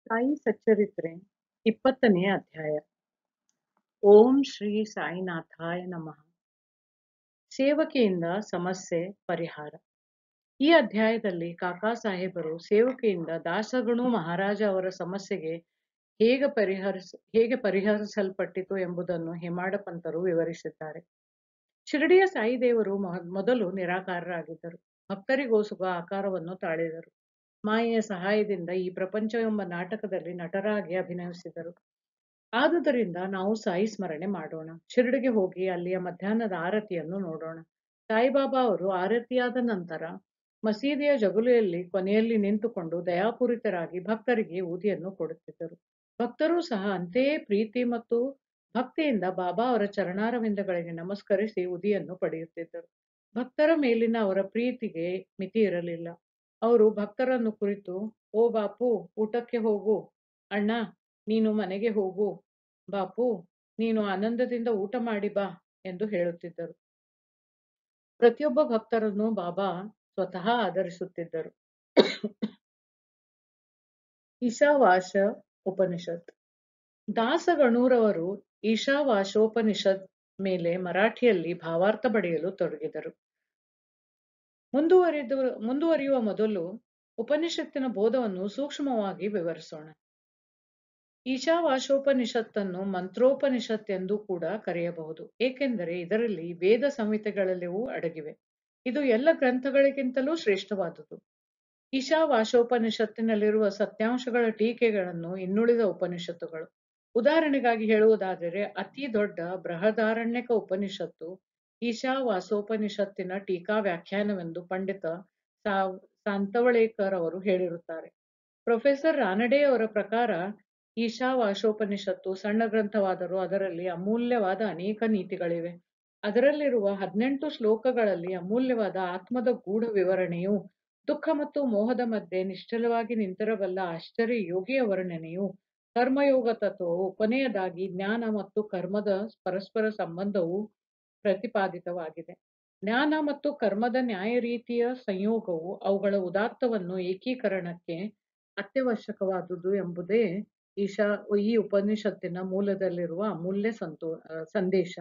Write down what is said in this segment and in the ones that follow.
ಸಾಯಿ ಸಚ್ಚರಿತ್ರೆ ಇಪ್ಪತ್ತನೇ ಅಧ್ಯಾಯ ಓಂ ಶ್ರೀ ಸಾಯಿನಾಥಾಯ ನಮಃ ಸೇವಕಿಯಿಂದ ಸಮಸ್ಯೆ ಪರಿಹಾರ ಈ ಅಧ್ಯಾಯದಲ್ಲಿ ಕಾಕಾ ಸಾಹೇಬರು ಸೇವಕಿಯಿಂದ ದಾಸಗಣು ಮಹಾರಾಜ ಅವರ ಸಮಸ್ಯೆಗೆ ಹೇಗೆ ಪರಿಹರಿಸ ಹೇಗೆ ಪರಿಹರಿಸಲ್ಪಟ್ಟಿತು ಎಂಬುದನ್ನು ಹೇಮಾಡ ಪಂತರು ವಿವರಿಸಿದ್ದಾರೆ ಶಿರಡಿಯ ಸಾಯಿದೇವರು ಮೊಹ- ಮೊದಲು ನಿರಾಕಾರರಾಗಿದ್ದರು ಭಕ್ತರಿಗೋಸುಗ ಆಕಾರವನ್ನು ತಾಳಿದರು ಮಾಯೆಯ ಸಹಾಯದಿಂದ ಈ ಪ್ರಪಂಚ ಎಂಬ ನಾಟಕದಲ್ಲಿ ನಟರಾಗಿ ಅಭಿನಯಿಸಿದರು ಆದುದರಿಂದ ನಾವು ಸಾಯಿ ಸ್ಮರಣೆ ಮಾಡೋಣ ಶಿರಡಿಗೆ ಹೋಗಿ ಅಲ್ಲಿಯ ಮಧ್ಯಾಹ್ನದ ಆರತಿಯನ್ನು ನೋಡೋಣ ಸಾಯಿಬಾಬಾ ಅವರು ಆರತಿಯಾದ ನಂತರ ಮಸೀದಿಯ ಜಗುಲಿಯಲ್ಲಿ ಕೊನೆಯಲ್ಲಿ ನಿಂತುಕೊಂಡು ದಯಾಪೂರಿತರಾಗಿ ಭಕ್ತರಿಗೆ ಊದಿಯನ್ನು ಕೊಡುತ್ತಿದ್ದರು ಭಕ್ತರು ಸಹ ಅಂತೆಯೇ ಪ್ರೀತಿ ಮತ್ತು ಭಕ್ತಿಯಿಂದ ಬಾಬಾ ಅವರ ಚರಣಾರವಿಂದಗಳಿಗೆ ನಮಸ್ಕರಿಸಿ ಉದಿಯನ್ನು ಪಡೆಯುತ್ತಿದ್ದರು ಭಕ್ತರ ಮೇಲಿನ ಅವರ ಪ್ರೀತಿಗೆ ಮಿತಿ ಇರಲಿಲ್ಲ ಅವರು ಭಕ್ತರನ್ನು ಕುರಿತು ಓ ಬಾಪು ಊಟಕ್ಕೆ ಹೋಗು ಅಣ್ಣ ನೀನು ಮನೆಗೆ ಹೋಗು ಬಾಪು ನೀನು ಆನಂದದಿಂದ ಊಟ ಮಾಡಿ ಬಾ ಎಂದು ಹೇಳುತ್ತಿದ್ದರು ಪ್ರತಿಯೊಬ್ಬ ಭಕ್ತರನ್ನು ಬಾಬಾ ಸ್ವತಃ ಆಧರಿಸುತ್ತಿದ್ದರು ಈಶಾವಾಶ ಉಪನಿಷತ್ ದಾಸಗಣೂರವರು ಈಶಾವಾಶೋಪನಿಷತ್ ಮೇಲೆ ಮರಾಠಿಯಲ್ಲಿ ಭಾವಾರ್ಥ ಬರೆಯಲು ತೊಡಗಿದರು ಮುಂದುವರಿದು ಮುಂದುವರಿಯುವ ಮೊದಲು ಉಪನಿಷತ್ತಿನ ಬೋಧವನ್ನು ಸೂಕ್ಷ್ಮವಾಗಿ ವಿವರಿಸೋಣ ಈಶಾವಾಶೋಪನಿಷತ್ತನ್ನು ಮಂತ್ರೋಪನಿಷತ್ ಎಂದು ಕೂಡ ಕರೆಯಬಹುದು ಏಕೆಂದರೆ ಇದರಲ್ಲಿ ವೇದ ಸಂಹಿತೆಗಳೆಲ್ಲವೂ ಅಡಗಿವೆ ಇದು ಎಲ್ಲ ಗ್ರಂಥಗಳಿಗಿಂತಲೂ ಶ್ರೇಷ್ಠವಾದುದು ಈಶಾವಾಶೋಪನಿಷತ್ತಿನಲ್ಲಿರುವ ಸತ್ಯಾಂಶಗಳ ಟೀಕೆಗಳನ್ನು ಇನ್ನುಳಿದ ಉಪನಿಷತ್ತುಗಳು ಉದಾಹರಣೆಗಾಗಿ ಹೇಳುವುದಾದರೆ ಅತಿ ದೊಡ್ಡ ಬೃಹದಾರಣ್ಯಕ ಉಪನಿಷತ್ತು ಈಶಾವಾಸೋಪನಿಷತ್ತಿನ ಟೀಕಾ ವ್ಯಾಖ್ಯಾನವೆಂದು ಪಂಡಿತ ಸಾ- ಸಾಂತವಳೇಕರ್ ಅವರು ಹೇಳಿರುತ್ತಾರೆ ಪ್ರೊಫೆಸರ್ ರಾನಡೆ ಅವರ ಪ್ರಕಾರ ಈಶಾವಾಶೋಪನಿಷತ್ತು ಸಣ್ಣ ಗ್ರಂಥವಾದರೂ ಅದರಲ್ಲಿ ಅಮೂಲ್ಯವಾದ ಅನೇಕ ನೀತಿಗಳಿವೆ ಅದರಲ್ಲಿರುವ ಹದಿನೆಂಟು ಶ್ಲೋಕಗಳಲ್ಲಿ ಅಮೂಲ್ಯವಾದ ಆತ್ಮದ ಗೂಢ ವಿವರಣೆಯು ದುಃಖ ಮತ್ತು ಮೋಹದ ಮಧ್ಯೆ ನಿಶ್ಚಲವಾಗಿ ನಿಂತಿರಬಲ್ಲ ಆಶ್ಚರ್ಯ ಯೋಗಿಯ ವರ್ಣನೆಯು ಕರ್ಮಯೋಗ ತತ್ವವು ಕೊನೆಯದಾಗಿ ಜ್ಞಾನ ಮತ್ತು ಕರ್ಮದ ಪರಸ್ಪರ ಸಂಬಂಧವು ಪ್ರತಿಪಾದಿತವಾಗಿದೆ ಜ್ಞಾನ ಮತ್ತು ಕರ್ಮದ ನ್ಯಾಯ ರೀತಿಯ ಸಂಯೋಗವು ಅವುಗಳ ಉದಾತ್ತವನ್ನು ಏಕೀಕರಣಕ್ಕೆ ಅತ್ಯವಶ್ಯಕವಾದುದು ಎಂಬುದೇ ಈಶಾ ಈ ಉಪನಿಷತ್ತಿನ ಮೂಲದಲ್ಲಿರುವ ಅಮೂಲ್ಯ ಸಂತೋ ಆ, ಸಂದೇಶ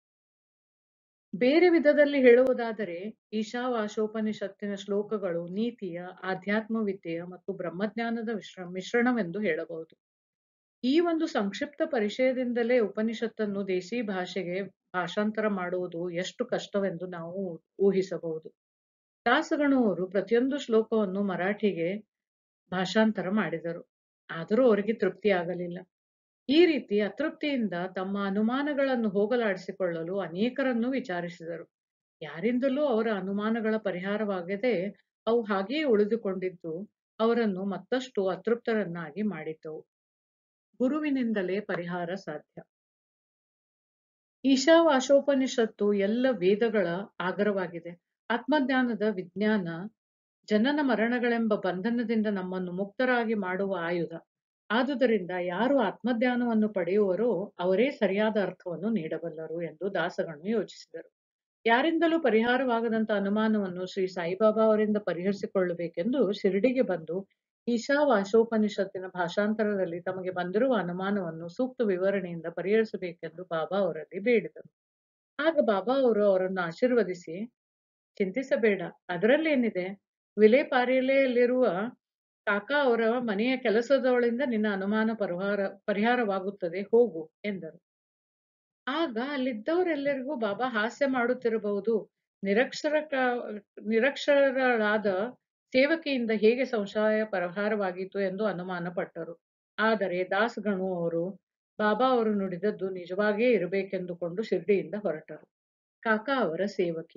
ಬೇರೆ ವಿಧದಲ್ಲಿ ಹೇಳುವುದಾದರೆ ಈಶಾವಾಶೋಪನಿಷತ್ತಿನ ಶ್ಲೋಕಗಳು ನೀತಿಯ ಆಧ್ಯಾತ್ಮ ವಿದ್ಯೆಯ ಮತ್ತು ಬ್ರಹ್ಮಜ್ಞಾನದ ಮಿಶ್ರ ಮಿಶ್ರಣವೆಂದು ಹೇಳಬಹುದು ಈ ಒಂದು ಸಂಕ್ಷಿಪ್ತ ಪರಿಚಯದಿಂದಲೇ ಉಪನಿಷತ್ತನ್ನು ದೇಸಿ ಭಾಷೆಗೆ ಭಾಷಾಂತರ ಮಾಡುವುದು ಎಷ್ಟು ಕಷ್ಟವೆಂದು ನಾವು ಊಹಿಸಬಹುದು ದಾಸಗಣು ಅವರು ಪ್ರತಿಯೊಂದು ಶ್ಲೋಕವನ್ನು ಮರಾಠಿಗೆ ಭಾಷಾಂತರ ಮಾಡಿದರು ಆದರೂ ಅವರಿಗೆ ತೃಪ್ತಿ ಆಗಲಿಲ್ಲ ಈ ರೀತಿ ಅತೃಪ್ತಿಯಿಂದ ತಮ್ಮ ಅನುಮಾನಗಳನ್ನು ಹೋಗಲಾಡಿಸಿಕೊಳ್ಳಲು ಅನೇಕರನ್ನು ವಿಚಾರಿಸಿದರು ಯಾರಿಂದಲೂ ಅವರ ಅನುಮಾನಗಳ ಪರಿಹಾರವಾಗದೆ ಅವು ಹಾಗೆಯೇ ಉಳಿದುಕೊಂಡಿದ್ದು ಅವರನ್ನು ಮತ್ತಷ್ಟು ಅತೃಪ್ತರನ್ನಾಗಿ ಮಾಡಿದ್ದವು ಗುರುವಿನಿಂದಲೇ ಪರಿಹಾರ ಸಾಧ್ಯ ಈಶಾವಾಶೋಪನಿಷತ್ತು ಎಲ್ಲ ವೇದಗಳ ಆಗರವಾಗಿದೆ ಆತ್ಮಜ್ಞಾನದ ವಿಜ್ಞಾನ ಜನನ ಮರಣಗಳೆಂಬ ಬಂಧನದಿಂದ ನಮ್ಮನ್ನು ಮುಕ್ತರಾಗಿ ಮಾಡುವ ಆಯುಧ ಆದುದರಿಂದ ಯಾರು ಆತ್ಮಜ್ಞಾನವನ್ನು ಪಡೆಯುವರೋ ಅವರೇ ಸರಿಯಾದ ಅರ್ಥವನ್ನು ನೀಡಬಲ್ಲರು ಎಂದು ದಾಸಗಣು ಯೋಚಿಸಿದರು ಯಾರಿಂದಲೂ ಪರಿಹಾರವಾಗದಂತ ಅನುಮಾನವನ್ನು ಶ್ರೀ ಸಾಯಿಬಾಬಾ ಅವರಿಂದ ಪರಿಹರಿಸಿಕೊಳ್ಳಬೇಕೆಂದು ಶಿರಡಿಗೆ ಬಂದು ಈಶಾವಾಶೋಪನಿಷತ್ತಿನ ಭಾಷಾಂತರದಲ್ಲಿ ತಮಗೆ ಬಂದಿರುವ ಅನುಮಾನವನ್ನು ಸೂಕ್ತ ವಿವರಣೆಯಿಂದ ಪರಿಹರಿಸಬೇಕೆಂದು ಬಾಬಾ ಅವರಲ್ಲಿ ಬೇಡಿದರು ಆಗ ಬಾಬಾ ಅವರು ಅವರನ್ನು ಆಶೀರ್ವದಿಸಿ ಚಿಂತಿಸಬೇಡ ಅದರಲ್ಲೇನಿದೆ ವಿಲೇಪಾರ್ಲೆಯಲ್ಲಿರುವ ಕಾಕಾ ಅವರ ಮನೆಯ ಕೆಲಸದವಳಿಂದ ನಿನ್ನ ಅನುಮಾನ ಪರಿಹಾರ ಪರಿಹಾರವಾಗುತ್ತದೆ ಹೋಗು ಎಂದರು ಆಗ ಅಲ್ಲಿದ್ದವರೆಲ್ಲರಿಗೂ ಬಾಬಾ ಹಾಸ್ಯ ಮಾಡುತ್ತಿರಬಹುದು ನಿರಕ್ಷರ ನಿರಕ್ಷರಳಾದ ಸೇವಕಿಯಿಂದ ಹೇಗೆ ಸಂಶಯ ಪರಿಹಾರವಾಯಿತು ಎಂದು ಅನುಮಾನ ಪಟ್ಟರು ಆದರೆ ದಾಸ್ಗಣು ಅವರು ಬಾಬಾ ಅವರು ನುಡಿದದ್ದು ನಿಜವಾಗಿಯೇ ಇರಬೇಕೆಂದುಕೊಂಡು ಶಿರ್ಡಿಯಿಂದ ಹೊರಟರು ಕಾಕಾ ಅವರ ಸೇವಕಿ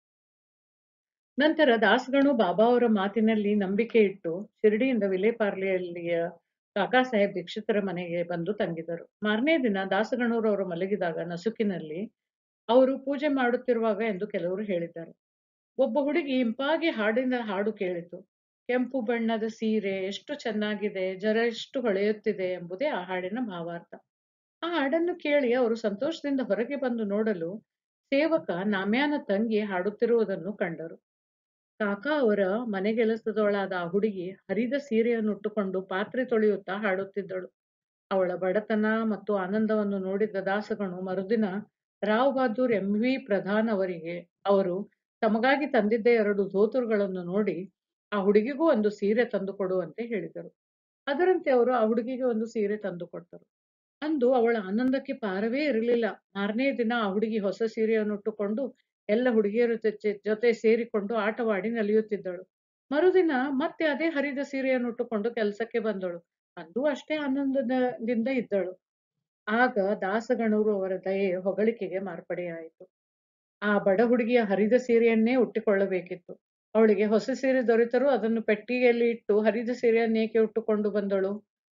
ನಂತರ ದಾಸಗಣು ಬಾಬಾ ಅವರ ಮಾತಿನಲ್ಲಿ ನಂಬಿಕೆ ಇಟ್ಟು ಶಿರಡಿಯಿಂದ ವಿಲೇಪಾರ್ಲೆಯಲ್ಲಿಯ ಕಾಕಾ ಸಾಹೇಬ್ ದೀಕ್ಷಿತರ ಮನೆಗೆ ಬಂದು ತಂಗಿದರು ಮಾರನೇ ದಿನ ದಾಸಗಣೂರವರು ಮಲಗಿದಾಗ ನಸುಕಿನಲ್ಲಿ ಅವರು ಪೂಜೆ ಮಾಡುತ್ತಿರುವಾಗ ಎಂದು ಕೆಲವರು ಹೇಳಿದ್ದಾರೆ ಒಬ್ಬ ಹುಡುಗಿ ಇಂಪಾಗಿ ಹಾಡಿನ ಹಾಡು ಕೇಳಿತು ಕೆಂಪು ಬಣ್ಣದ ಸೀರೆ ಎಷ್ಟು ಚೆನ್ನಾಗಿದೆ ಜರ ಎಷ್ಟು ಹೊಳೆಯುತ್ತಿದೆ ಎಂಬುದೇ ಆ ಹಾಡಿನ ಭಾವಾರ್ಥ ಆ ಹಾಡನ್ನು ಕೇಳಿ ಅವರು ಸಂತೋಷದಿಂದ ಹೊರಗೆ ಬಂದು ನೋಡಲು ಸೇವಕ ನಾಮ್ಯಾನ ತಂಗಿ ಹಾಡುತ್ತಿರುವುದನ್ನು ಕಂಡರು ಕಾಕಾ ಅವರ ಮನೆಗೆಲಸದವಳಾದ ಆ ಹುಡುಗಿ ಹರಿದ ಸೀರೆಯನ್ನುಟ್ಟುಕೊಂಡು ಪಾತ್ರೆ ತೊಳೆಯುತ್ತಾ ಹಾಡುತ್ತಿದ್ದಳು ಅವಳ ಬಡತನ ಮತ್ತು ಆನಂದವನ್ನು ನೋಡಿದ ದಾಸಗಣು ಮರುದಿನ ರಾವ್ ಬಹದ್ದೂರ್ ಎಂ ವಿ ಪ್ರಧಾನ್ ಅವರಿಗೆ ಅವರು ತಮಗಾಗಿ ತಂದಿದ್ದ ಎರಡು ಧೋತುರುಗಳನ್ನು ನೋಡಿ ಆ ಹುಡುಗಿಗೂ ಒಂದು ಸೀರೆ ತಂದು ಕೊಡುವಂತೆ ಹೇಳಿದರು ಅದರಂತೆ ಅವರು ಆ ಹುಡುಗಿಗೆ ಒಂದು ಸೀರೆ ತಂದು ಕೊಟ್ಟರು ಅಂದು ಅವಳ ಆನಂದಕ್ಕೆ ಪಾರವೇ ಇರಲಿಲ್ಲ ಮಾರನೇ ದಿನ ಆ ಹುಡುಗಿ ಹೊಸ ಸೀರೆಯನ್ನುಟ್ಟುಕೊಂಡು ಎಲ್ಲ ಹುಡುಗಿಯರ ಜೊತೆ- ಜೊತೆ ಸೇರಿಕೊಂಡು ಆಟವಾಡಿ ನಲಿಯುತ್ತಿದ್ದಳು ಮರುದಿನ ಮತ್ತೆ ಅದೇ ಹರಿದ ಸೀರೆಯನ್ನುಟ್ಟುಕೊಂಡು ಕೆಲಸಕ್ಕೆ ಬಂದಳು ಅಂದು ಅಷ್ಟೇ ಆನಂದದಿಂದ ಇದ್ದಳು ಆಗ ದಾಸಗಣೂರು ಅವರ ದಯೆ ಹೊಗಳಿಕೆಗೆ ಮಾರ್ಪಡೆಯಾಯಿತು ಆ ಬಡ ಹುಡುಗಿಯ ಹರಿದ ಸೀರೆಯನ್ನೇ ಉಟ್ಟಿಕೊಳ್ಳಬೇಕಿತ್ತು ಅವಳಿಗೆ ಹೊಸ ಸೀರೆ ದೊರೆತರೂ ಅದನ್ನು ಪೆಟ್ಟಿಗೆಯಲ್ಲಿ ಇಟ್ಟು ಹರಿದ ಸೀರೆಯನ್ನೇಕೆ ಉಟ್ಟುಕೊಂಡು ಬಂದಳು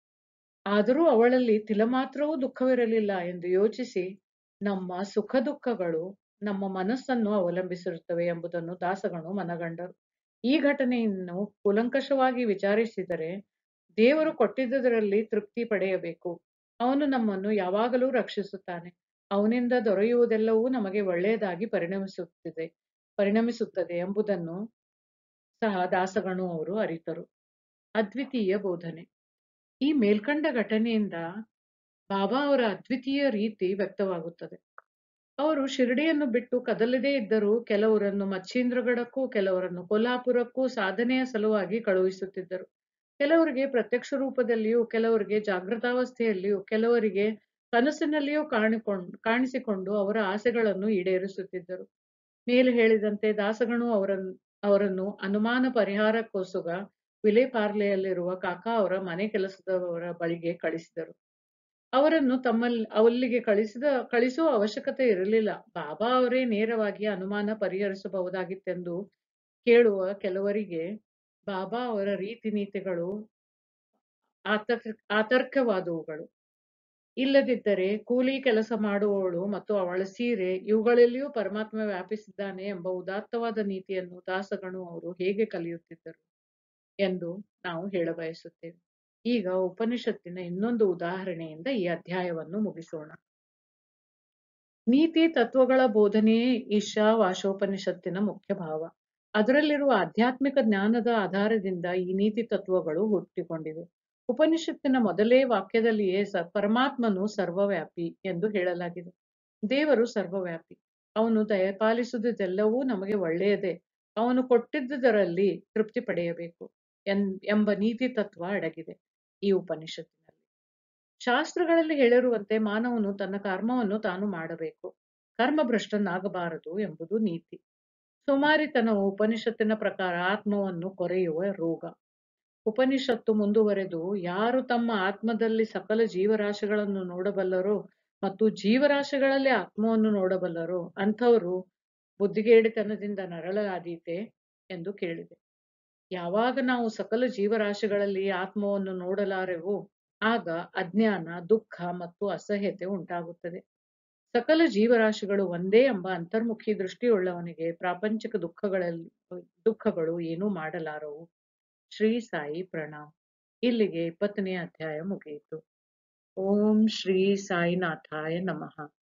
ಆದರೂ ಅವಳಲ್ಲಿ ತಿಲಮಾತ್ರವೂ ದುಃಖವಿರಲಿಲ್ಲ ಎಂದು ಯೋಚಿಸಿ ನಮ್ಮ ಸುಖ ದುಃಖಗಳು ನಮ್ಮ ಮನಸ್ಸನ್ನು ಅವಲಂಬಿಸಿರುತ್ತವೆ ಎಂಬುದನ್ನು ದಾಸಗಣು ಮನಗಂಡರು ಈ ಘಟನೆಯನ್ನು ಕೂಲಂಕಷವಾಗಿ ವಿಚಾರಿಸಿದರೆ ದೇವರು ಕೊಟ್ಟಿದ್ದುದರಲ್ಲಿ ತೃಪ್ತಿ ಪಡೆಯಬೇಕು ಅವನು ನಮ್ಮನ್ನು ಯಾವಾಗಲೂ ರಕ್ಷಿಸುತ್ತಾನೆ ಅವನಿಂದ ದೊರೆಯುವುದೆಲ್ಲವೂ ನಮಗೆ ಒಳ್ಳೆಯದಾಗಿ ಪರಿಣಮಿಸುತ್ತಿದೆ ಪರಿಣಮಿಸುತ್ತದೆ ಎಂಬುದನ್ನು ಸಹ ದಾಸಗಣು ಅವರು ಅರಿತರು ಅದ್ವಿತೀಯ ಬೋಧನೆ ಈ ಮೇಲ್ಕಂಡ ಘಟನೆಯಿಂದ ಬಾಬಾ ಅವರ ಅದ್ವಿತೀಯ ರೀತಿ ವ್ಯಕ್ತವಾಗುತ್ತದೆ ಅವರು ಶಿರಡಿಯನ್ನು ಬಿಟ್ಟು ಕದಲದೇ ಇದ್ದರೂ ಕೆಲವರನ್ನು ಮಚ್ಚೀಂದ್ರಗಢಕ್ಕೂ ಕೆಲವರನ್ನು ಕೊಲ್ಹಾಪುರಕ್ಕೂ ಸಾಧನೆಯ ಸಲುವಾಗಿ ಕಳುಹಿಸುತ್ತಿದ್ದರು ಕೆಲವರಿಗೆ ಪ್ರತ್ಯಕ್ಷ ರೂಪದಲ್ಲಿಯೂ ಕೆಲವರಿಗೆ ಜಾಗೃತಾವಸ್ಥೆಯಲ್ಲಿಯೂ ಕೆಲವರಿಗೆ ಕನಸಿನಲ್ಲಿಯೂ ಕಾಣಿಕೊಂಡು ಕಾಣಿಸಿಕೊಂಡು ಅವರ ಆಸೆಗಳನ್ನು ಈಡೇರಿಸುತ್ತಿದ್ದರು ಮೇಲೆ ಹೇಳಿದಂತೆ ದಾಸಗಣು ಅವರನ್ನು ಅವರನ್ನು ಅನುಮಾನ ಪರಿಹಾರಕ್ಕೋಸ್ಕರ ವಿಲೇಪಾರ್ಲೆಯಲ್ಲಿರುವ ಕಾಕಾ ಅವರ ಮನೆ ಕೆಲಸದವರ ಬಳಿಗೆ ಕಳಿಸಿದರು ಅವರನ್ನು ತಮ್ಮಲ್ಲಿ ಅಲ್ಲಿಗೆ ಕಳಿಸಿದ ಕಳಿಸುವ ಅವಶ್ಯಕತೆ ಇರಲಿಲ್ಲ ಬಾಬಾ ಅವರೇ ನೇರವಾಗಿ ಅನುಮಾನ ಪರಿಹರಿಸಬಹುದಾಗಿತ್ತೆಂದು ಕೇಳುವ ಕೆಲವರಿಗೆ ಬಾಬಾ ಅವರ ರೀತಿ ನೀತಿಗಳು ಆತರ್ಕ ಆತರ್ಕವಾದವುಗಳು ಇಲ್ಲದಿದ್ದರೆ ಕೂಲಿ ಕೆಲಸ ಮಾಡುವವಳು ಮತ್ತು ಅವಳ ಸೀರೆ ಇವುಗಳಲ್ಲಿಯೂ ಪರಮಾತ್ಮ ವ್ಯಾಪಿಸಿದ್ದಾನೆ ಎಂಬ ಉದಾತ್ತವಾದ ನೀತಿಯನ್ನು ದಾಸಗಣು ಅವರು ಹೇಗೆ ಕಲಿಯುತ್ತಿದ್ದರು ಎಂದು ನಾವು ಹೇಳಬಯಸುತ್ತೇವೆ ಈಗ ಉಪನಿಷತ್ತಿನ ಇನ್ನೊಂದು ಉದಾಹರಣೆಯಿಂದ ಈ ಅಧ್ಯಾಯವನ್ನು ಮುಗಿಸೋಣ ನೀತಿ ತತ್ವಗಳ ಬೋಧನೆಯೇ ಈಶಾವಾಶೋಪನಿಷತ್ತಿನ ಮುಖ್ಯ ಭಾವ ಅದರಲ್ಲಿರುವ ಆಧ್ಯಾತ್ಮಿಕ ಜ್ಞಾನದ ಆಧಾರದಿಂದ ಈ ನೀತಿ ತತ್ವಗಳು ಹುಟ್ಟಿಕೊಂಡಿವೆ ಉಪನಿಷತ್ತಿನ ಮೊದಲೇ ವಾಕ್ಯದಲ್ಲಿಯೇ ಸ ಪರಮಾತ್ಮನು ಸರ್ವವ್ಯಾಪಿ ಎಂದು ಹೇಳಲಾಗಿದೆ ದೇವರು ಸರ್ವವ್ಯಾಪಿ ಅವನು ದಯಪಾಲಿಸುವುದೆಲ್ಲವೂ ನಮಗೆ ಒಳ್ಳೆಯದೇ ಅವನು ಕೊಟ್ಟಿದ್ದುದರಲ್ಲಿ ತೃಪ್ತಿ ಪಡೆಯಬೇಕು ಎನ್ ಎಂಬ ನೀತಿ ತತ್ವ ಅಡಗಿದೆ ಈ ಉಪನಿಷತ್ತಿನಲ್ಲಿ ಶಾಸ್ತ್ರಗಳಲ್ಲಿ ಹೇಳಿರುವಂತೆ ಮಾನವನು ತನ್ನ ಕರ್ಮವನ್ನು ತಾನು ಮಾಡಬೇಕು ಕರ್ಮಭ್ರಷ್ಟನಾಗಬಾರದು ಎಂಬುದು ನೀತಿ ಸುಮಾರಿತನವು ಉಪನಿಷತ್ತಿನ ಪ್ರಕಾರ ಆತ್ಮವನ್ನು ಕೊರೆಯುವ ರೋಗ ಉಪನಿಷತ್ತು ಮುಂದುವರೆದು ಯಾರು ತಮ್ಮ ಆತ್ಮದಲ್ಲಿ ಸಕಲ ಜೀವರಾಶಿಗಳನ್ನು ನೋಡಬಲ್ಲರೋ ಮತ್ತು ಜೀವರಾಶಿಗಳಲ್ಲಿ ಆತ್ಮವನ್ನು ನೋಡಬಲ್ಲರೋ ಅಂಥವರು ಬುದ್ಧಿಗೇಡಿತನದಿಂದ ನರಳಾದೀತೆ ಎಂದು ಕೇಳಿದೆ ಯಾವಾಗ ನಾವು ಸಕಲ ಜೀವರಾಶಿಗಳಲ್ಲಿ ಆತ್ಮವನ್ನು ನೋಡಲಾರೆವೋ ಆಗ ಅಜ್ಞಾನ ದುಃಖ ಮತ್ತು ಅಸಹ್ಯತೆ ಉಂಟಾಗುತ್ತದೆ ಸಕಲ ಜೀವರಾಶಿಗಳು ಒಂದೇ ಎಂಬ ಅಂತರ್ಮುಖಿ ದೃಷ್ಟಿಯುಳ್ಳವನಿಗೆ ಪ್ರಾಪಂಚಿಕ ದುಃಖಗಳಲ್ಲಿ ದುಃಖಗಳು ಏನೂ ಮಾಡಲಾರವು ಶ್ರೀ ಸಾಯಿ ಪ್ರಣಾಮ್ ಇಲ್ಲಿಗೆ ಇಪ್ಪತ್ತನೇ ಅಧ್ಯಾಯ ಮುಗಿಯಿತು ಓಂ ಶ್ರೀ ಸಾಯಿನಾಥಾಯ ನಮಃ